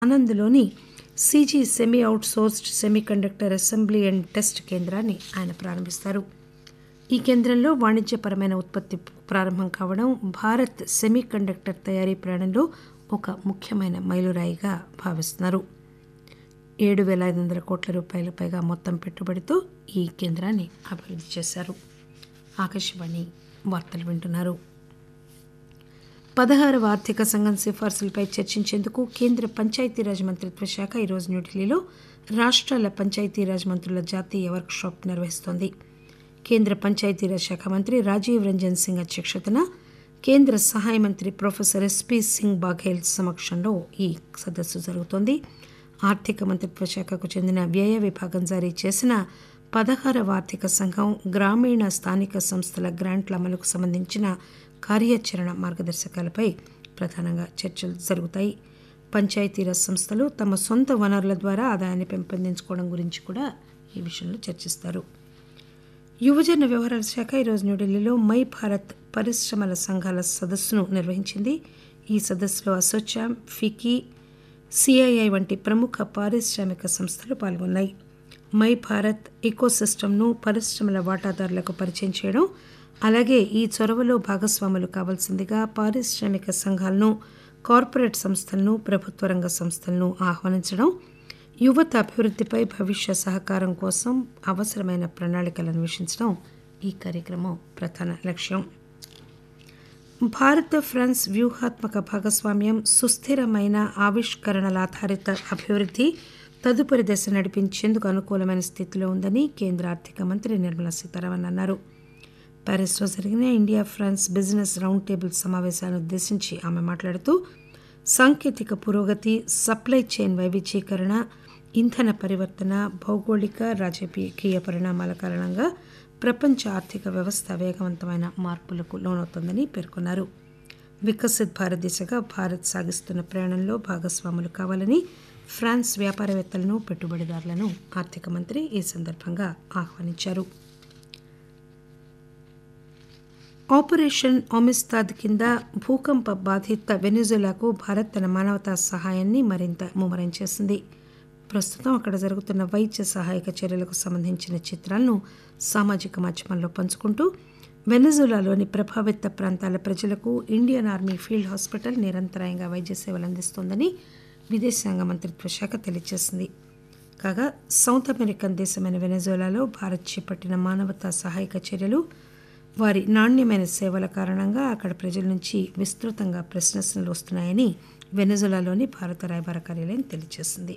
ఆనంద్లోని CG semi outsourced semiconductor assembly and test కేంద్రాన్ని ఆయన ప్రారంభిస్తారు ఈ కేంద్రంలో వాణిజ్యపరమైన ఉత్పత్తి ప్రారంభం కావడం భారత్ సెమీకండక్టర్ తయారీ ప్రయాణంలో ఒక ముఖ్యమైన మైలురాయిగా భావిస్తున్నారు ఏడు వేల ఐదు వందల కోట్ల రూపాయల పైగా మొత్తం పెట్టుబడితో ఈ కేంద్రాన్ని అభివృద్ధి చేశారు ఆకాశవాణి వార్తలు వింటున్నారు పదహారవ ఆర్థిక సంఘం సిఫార్సులపై చర్చించేందుకు కేంద్ర పంచాయతీరాజ్ మంత్రిత్వ శాఖ ఈరోజు న్యూఢిల్లీలో రాష్ట్రాల పంచాయతీరాజ్ మంత్రుల జాతీయ వర్క్ షాప్ నిర్వహిస్తోంది కేంద్ర పంచాయతీరాజ్ శాఖ మంత్రి రాజీవ్ రంజన్ సింగ్ అధ్యక్షతన కేంద్ర సహాయ మంత్రి ప్రొఫెసర్ ఎస్పీ సింగ్ బాఘేల్ సమక్షంలో ఈ సదస్సు జరుగుతోంది ఆర్థిక మంత్రిత్వ శాఖకు చెందిన వ్యయ విభాగం జారీ చేసిన పదహారవ ఆర్థిక సంఘం గ్రామీణ స్థానిక సంస్థల గ్రాంట్ల అమలుకు సంబంధించిన కార్యాచరణ మార్గదర్శకాలపై ప్రధానంగా చర్చలు జరుగుతాయి పంచాయతీరాజ్ సంస్థలు తమ సొంత వనరుల ద్వారా ఆదాయాన్ని పెంపొందించుకోవడం గురించి కూడా ఈ విషయంలో చర్చిస్తారు యువజన వ్యవహారాల శాఖ ఈరోజు న్యూఢిల్లీలో మై భారత్ పరిశ్రమల సంఘాల సదస్సును నిర్వహించింది ఈ సదస్సులో అసోచామ్ ఫికీ సిఐఐ వంటి ప్రముఖ పారిశ్రామిక సంస్థలు పాల్గొన్నాయి మై భారత్ ఇకోసిస్టమ్ను పరిశ్రమల వాటాదారులకు పరిచయం చేయడం అలాగే ఈ చొరవలో భాగస్వాములు కావాల్సిందిగా పారిశ్రామిక సంఘాలను కార్పొరేట్ సంస్థలను ప్రభుత్వ రంగ సంస్థలను ఆహ్వానించడం యువత అభివృద్ధిపై భవిష్య సహకారం కోసం అవసరమైన ప్రణాళికలను అన్వేషించడం ఈ కార్యక్రమం ప్రధాన లక్ష్యం భారత్ ఫ్రాన్స్ వ్యూహాత్మక భాగస్వామ్యం సుస్థిరమైన ఆవిష్కరణల ఆధారిత అభివృద్ధి తదుపరి దశ నడిపించేందుకు అనుకూలమైన స్థితిలో ఉందని కేంద్ర ఆర్థిక మంత్రి నిర్మలా సీతారామన్ అన్నారు ప్యారిస్లో జరిగిన India France business round table సమావేశాన్ని ఉద్దేశించి ఆమె మాట్లాడుతూ సాంకేతిక పురోగతి సప్లై చైన్ వైవిధ్యీకరణ ఇంధన పరివర్తన భౌగోళిక రాజకీయ పరిణామాల కారణంగా ప్రపంచ ఆర్థిక వ్యవస్థ వేగవంతమైన మార్పులకు లోనవుతోందని పేర్కొన్నారు వికసిత్ భారత్ దిశగా భారత్ సాగిస్తున్న ప్రయాణంలో భాగస్వాములు కావాలని ఫ్రాన్స్ వ్యాపారవేత్తలను పెట్టుబడిదారులను ఆర్థిక మంత్రి ఈ సందర్భంగా ఆహ్వానించారు ఆపరేషన్ ఒమిస్తాద్ కింద భూకంప బాధిత వెనిజులాకు భారత్ తన మానవతా సహాయాన్ని మరింత ముమ్మరం చేసింది ప్రస్తుతం అక్కడ జరుగుతున్న వైద్య సహాయక చర్యలకు సంబంధించిన చిత్రాలను సామాజిక మాధ్యమాల్లో పంచుకుంటూ వెనజులాలోని ప్రభావిత ప్రాంతాల ప్రజలకు ఇండియన్ ఆర్మీ ఫీల్డ్ హాస్పిటల్ నిరంతరాయంగా వైద్య సేవలు అందిస్తోందని విదేశాంగ మంత్రిత్వ శాఖ తెలియజేసింది కాగా సౌత్ అమెరికన్ దేశమైన వెనజులాలో భారత్ చేపట్టిన మానవతా సహాయక చర్యలు వారి నాణ్యమైన సేవల కారణంగా అక్కడ ప్రజల నుంచి విస్తృతంగా ప్రశ్నలు వస్తున్నాయని వెనజులాలోని భారత రాయబార కార్యాలయం తెలియజేసింది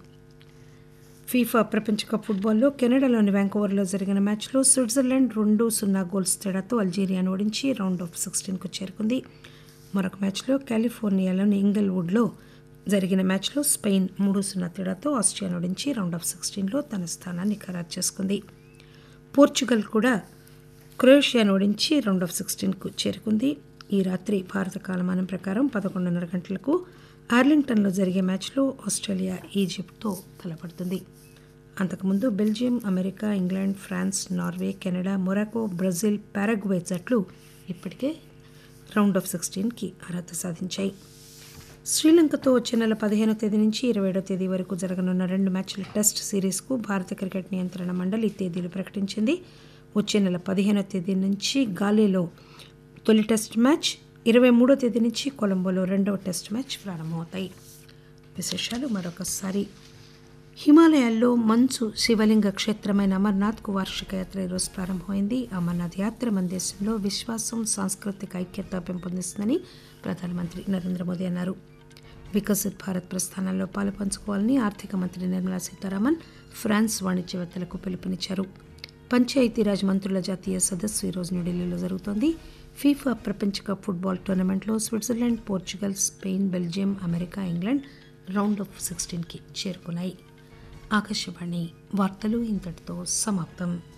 ఫీఫా ప్రపంచ కప్ ఫుట్బాల్లో కెనడాలోని వ్యాంకోవర్లో జరిగిన మ్యాచ్లో స్విట్జర్లాండ్ రెండు సున్నా గోల్స్ తేడాతో అల్జీరియాను ఓడించి రౌండ్ ఆఫ్ సిక్స్టీన్కు చేరుకుంది మరొక మ్యాచ్లో కాలిఫోర్నియాలోని ఇంగల్వుడ్లో జరిగిన మ్యాచ్లో స్పెయిన్ మూడు సున్నా తేడాతో ఆస్ట్రియాను ఓడించి రౌండ్ ఆఫ్ సిక్స్టీన్లో తన స్థానాన్ని ఖరారు చేసుకుంది పోర్చుగల్ కూడా క్రొయేషియాను ఓడించి రౌండ్ ఆఫ్ సిక్స్టీన్కు చేరుకుంది ఈ రాత్రి భారత కాలమానం ప్రకారం పదకొండున్నర గంటలకు ఆర్లింగ్టన్లో జరిగే మ్యాచ్లో ఆస్ట్రేలియా ఈజిప్ట్తో తలపడుతుంది అంతకుముందు Belgium America England France Norway Canada Morocco Brazil Paraguay జట్లు ఇప్పటికే రౌండ్ ఆఫ్ సిక్స్టీన్కి అర్హత సాధించాయి శ్రీలంకతో వచ్చే నెల పదిహేనో తేదీ నుంచి ఇరవై ఏడో తేదీ వరకు జరగనున్న రెండు మ్యాచ్ల టెస్ట్ సిరీస్కు భారత క్రికెట్ నియంత్రణ మండలి తేదీలు ప్రకటించింది వచ్చే నెల పదిహేనో తేదీ నుంచి గాలేలో తొలి టెస్ట్ మ్యాచ్ ఇరవై మూడో తేదీ నుంచి కొలంబోలో రెండవ టెస్ట్ మ్యాచ్ ప్రారంభమవుతాయి విశేషాలు మరొకసారి హిమాలయాల్లో మంచు శివలింగ క్షేత్రమైన అమర్నాథ్కు వార్షిక యాత్ర ఈరోజు ప్రారంభమైంది అమర్నాథ్ యాత్ర మన దేశంలో విశ్వాసం సాంస్కృతిక ఐక్యత పెంపొందిస్తుందని ప్రధానమంత్రి నరేంద్ర మోదీ అన్నారు వికసిత్ భారత్ ప్రస్థానాల్లో పాలు పంచుకోవాలని ఆర్థిక మంత్రి నిర్మలా సీతారామన్ ఫ్రాన్స్ వాణిజ్యవేత్తలకు పిలుపునిచ్చారు పంచాయతీరాజ్ మంత్రుల జాతీయ సదస్సు ఈరోజు న్యూఢిల్లీలో జరుగుతోంది ఫీఫా ప్రపంచ కప్ ఫుట్బాల్ టోర్నమెంట్లో Switzerland Portugal Spain Belgium America England round of సిక్స్టీన్కి చేరుకున్నాయి ఆకాశవాణి వార్తలు ఇంతటితో సమాప్తం